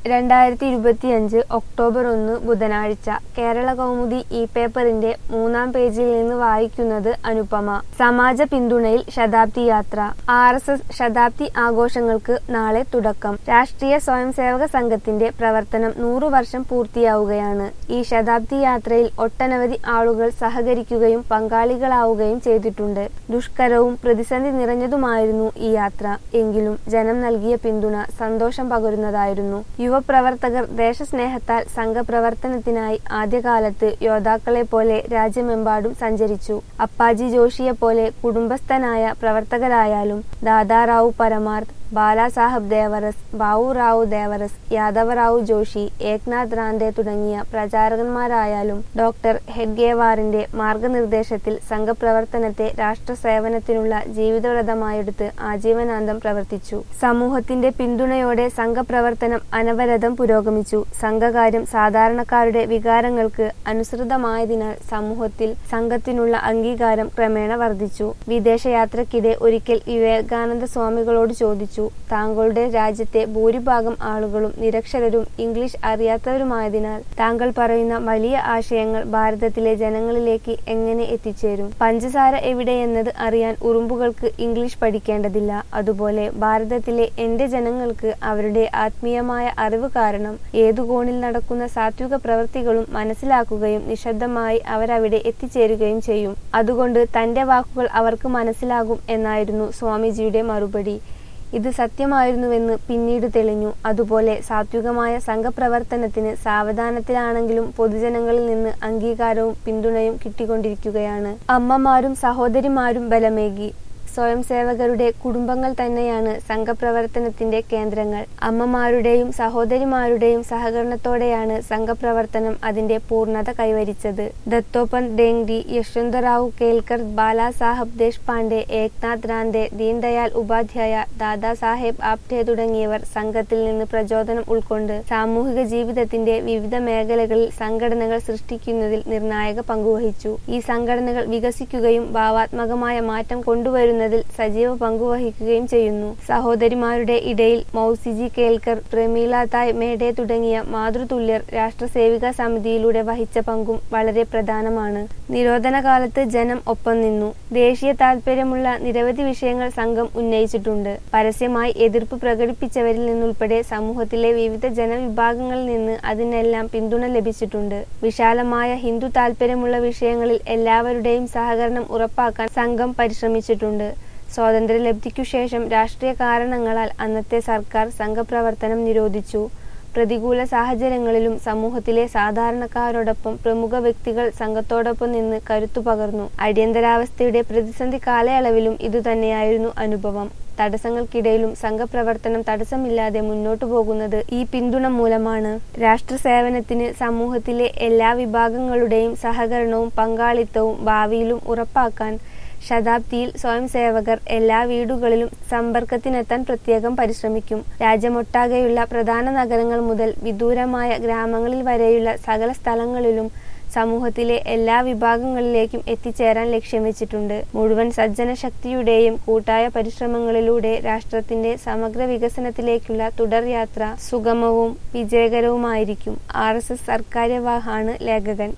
രണ്ടായിരത്തി ഇരുപത്തിയഞ്ച് ഒക്ടോബർ ഒന്ന് ബുധനാഴ്ച കേരള കൗമുദി ഇ പേപ്പറിന്റെ മൂന്നാം പേജിൽ നിന്ന് വായിക്കുന്നത് അനുപമ സമാജ പിന്തുണയിൽ ശതാബ്ദി യാത്ര ആർ എസ് എസ് ശതാബ്ദി ആഘോഷങ്ങൾക്ക് നാളെ തുടക്കം രാഷ്ട്രീയ സ്വയംസേവക സംഘത്തിന്റെ പ്രവർത്തനം നൂറു വർഷം പൂർത്തിയാവുകയാണ് ഈ ശതാബ്ദി യാത്രയിൽ ഒട്ടനവധി ആളുകൾ സഹകരിക്കുകയും പങ്കാളികളാവുകയും ചെയ്തിട്ടുണ്ട് ദുഷ്കരവും പ്രതിസന്ധി നിറഞ്ഞതുമായിരുന്നു ഈ യാത്ര എങ്കിലും ജനം നൽകിയ പിന്തുണ സന്തോഷം പകരുന്നതായിരുന്നു യുവപ്രവർത്തകർ ദേശസ്നേഹത്താൽ സംഘപ്രവർത്തനത്തിനായി ആദ്യകാലത്ത് യോദ്ധാക്കളെ പോലെ രാജ്യമെമ്പാടും സഞ്ചരിച്ചു അപ്പാജി ജോഷിയെ പോലെ കുടുംബസ്ഥനായ പ്രവർത്തകരായാലും ദാദാറാവു പരമാർത്ത് ബാലാസാഹബ് ദേവറസ് ബാവുറാവു ദേവറസ് യാദവറാവു ജോഷി ഏക്നാഥ് റാൻഡെ തുടങ്ങിയ പ്രചാരകന്മാരായാലും ഡോക്ടർ ഹെഡ്ഗേവാറിന്റെ മാർഗനിർദ്ദേശത്തിൽ സംഘപ്രവർത്തനത്തെ രാഷ്ട്രസേവനത്തിനുള്ള ജീവിതവ്രതമായെടുത്ത് ആജീവനാന്തം പ്രവർത്തിച്ചു സമൂഹത്തിന്റെ പിന്തുണയോടെ സംഘപ്രവർത്തനം അനവരതം പുരോഗമിച്ചു സംഘകാര്യം സാധാരണക്കാരുടെ വികാരങ്ങൾക്ക് അനുസൃതമായതിനാൽ സമൂഹത്തിൽ സംഘത്തിനുള്ള അംഗീകാരം ക്രമേണ വർദ്ധിച്ചു വിദേശയാത്രക്കിടെ ഒരിക്കൽ വിവേകാനന്ദ സ്വാമികളോട് ചോദിച്ചു താങ്കളുടെ രാജ്യത്തെ ഭൂരിഭാഗം ആളുകളും നിരക്ഷരരും ഇംഗ്ലീഷ് അറിയാത്തവരുമായതിനാൽ താങ്കൾ പറയുന്ന വലിയ ആശയങ്ങൾ ഭാരതത്തിലെ ജനങ്ങളിലേക്ക് എങ്ങനെ എത്തിച്ചേരും പഞ്ചസാര എവിടെയെന്നത് അറിയാൻ ഉറുമ്പുകൾക്ക് ഇംഗ്ലീഷ് പഠിക്കേണ്ടതില്ല അതുപോലെ ഭാരതത്തിലെ എന്റെ ജനങ്ങൾക്ക് അവരുടെ ആത്മീയമായ അറിവ് കാരണം ഏതു കോണിൽ നടക്കുന്ന സാത്വിക പ്രവൃത്തികളും മനസ്സിലാക്കുകയും നിശബ്ദമായി അവരവിടെ എത്തിച്ചേരുകയും ചെയ്യും അതുകൊണ്ട് തന്റെ വാക്കുകൾ അവർക്ക് മനസ്സിലാകും എന്നായിരുന്നു സ്വാമിജിയുടെ മറുപടി ഇത് സത്യമായിരുന്നുവെന്ന് പിന്നീട് തെളിഞ്ഞു അതുപോലെ സാത്വികമായ സംഘപ്രവർത്തനത്തിന് സാവധാനത്തിലാണെങ്കിലും പൊതുജനങ്ങളിൽ നിന്ന് അംഗീകാരവും പിന്തുണയും കിട്ടിക്കൊണ്ടിരിക്കുകയാണ് അമ്മമാരും സഹോദരിമാരും ബലമേകി സ്വയം സേവകരുടെ കുടുംബങ്ങൾ തന്നെയാണ് സംഘപ്രവർത്തനത്തിന്റെ കേന്ദ്രങ്ങൾ അമ്മമാരുടെയും സഹോദരിമാരുടെയും സഹകരണത്തോടെയാണ് സംഘപ്രവർത്തനം അതിന്റെ പൂർണ്ണത കൈവരിച്ചത് ദത്തോപന്ത് ഡേങ്ഡി യശ്വന്തറാവു കേൽക്കർ ബാലാസാഹബ് ദേശ്പാണ്ഡെ ഏക്നാഥ് റാൻഡെ ദീൻദയാൽ ഉപാധ്യായ ദാദാസാഹേബ് ആപ്റ്റെ തുടങ്ങിയവർ സംഘത്തിൽ നിന്ന് പ്രചോദനം ഉൾക്കൊണ്ട് സാമൂഹിക ജീവിതത്തിന്റെ വിവിധ മേഖലകളിൽ സംഘടനകൾ സൃഷ്ടിക്കുന്നതിൽ നിർണായക പങ്കുവഹിച്ചു ഈ സംഘടനകൾ വികസിക്കുകയും ഭാവാത്മകമായ മാറ്റം കൊണ്ടുവരുന്ന എന്നതിൽ സജീവ പങ്കുവഹിക്കുകയും ചെയ്യുന്നു സഹോദരിമാരുടെ ഇടയിൽ മൗസിജി കേൽക്കർ പ്രമീള തായ് മേഡെ തുടങ്ങിയ മാതൃതുല്യർ രാഷ്ട്രസേവിക സമിതിയിലൂടെ വഹിച്ച പങ്കും വളരെ പ്രധാനമാണ് നിരോധന കാലത്ത് ജനം ഒപ്പം നിന്നു ദേശീയ താൽപര്യമുള്ള നിരവധി വിഷയങ്ങൾ സംഘം ഉന്നയിച്ചിട്ടുണ്ട് പരസ്യമായി എതിർപ്പ് പ്രകടിപ്പിച്ചവരിൽ നിന്നുൾപ്പെടെ സമൂഹത്തിലെ വിവിധ ജനവിഭാഗങ്ങളിൽ നിന്ന് അതിനെല്ലാം പിന്തുണ ലഭിച്ചിട്ടുണ്ട് വിശാലമായ ഹിന്ദു താൽപര്യമുള്ള വിഷയങ്ങളിൽ എല്ലാവരുടെയും സഹകരണം ഉറപ്പാക്കാൻ സംഘം പരിശ്രമിച്ചിട്ടുണ്ട് സ്വാതന്ത്ര്യലബ്ധിക്കു ശേഷം രാഷ്ട്രീയ കാരണങ്ങളാൽ അന്നത്തെ സർക്കാർ സംഘപ്രവർത്തനം നിരോധിച്ചു പ്രതികൂല സാഹചര്യങ്ങളിലും സമൂഹത്തിലെ സാധാരണക്കാരോടൊപ്പം പ്രമുഖ വ്യക്തികൾ സംഘത്തോടൊപ്പം നിന്ന് കരുത്തു പകർന്നു അടിയന്തരാവസ്ഥയുടെ പ്രതിസന്ധി കാലയളവിലും ഇതുതന്നെയായിരുന്നു അനുഭവം തടസ്സങ്ങൾക്കിടയിലും സംഘപ്രവർത്തനം തടസ്സമില്ലാതെ മുന്നോട്ടു പോകുന്നത് ഈ പിന്തുണ മൂലമാണ് രാഷ്ട്രസേവനത്തിന് സമൂഹത്തിലെ എല്ലാ വിഭാഗങ്ങളുടെയും സഹകരണവും പങ്കാളിത്തവും ഭാവിയിലും ഉറപ്പാക്കാൻ ശതാബ്ദിയിൽ സ്വയം സേവകർ എല്ലാ വീടുകളിലും സമ്പർക്കത്തിനെത്താൻ പ്രത്യേകം പരിശ്രമിക്കും രാജ്യമൊട്ടാകെയുള്ള പ്രധാന നഗരങ്ങൾ മുതൽ വിദൂരമായ ഗ്രാമങ്ങളിൽ വരെയുള്ള സകല സ്ഥലങ്ങളിലും സമൂഹത്തിലെ എല്ലാ വിഭാഗങ്ങളിലേക്കും എത്തിച്ചേരാൻ ലക്ഷ്യം വെച്ചിട്ടുണ്ട് മുഴുവൻ സജ്ജന ശക്തിയുടെയും കൂട്ടായ പരിശ്രമങ്ങളിലൂടെ രാഷ്ട്രത്തിന്റെ സമഗ്ര വികസനത്തിലേക്കുള്ള തുടർയാത്ര സുഗമവും വിജയകരവുമായിരിക്കും ആർ എസ് എസ് സർക്കാര്യവാഹാണ് ലേഖകൻ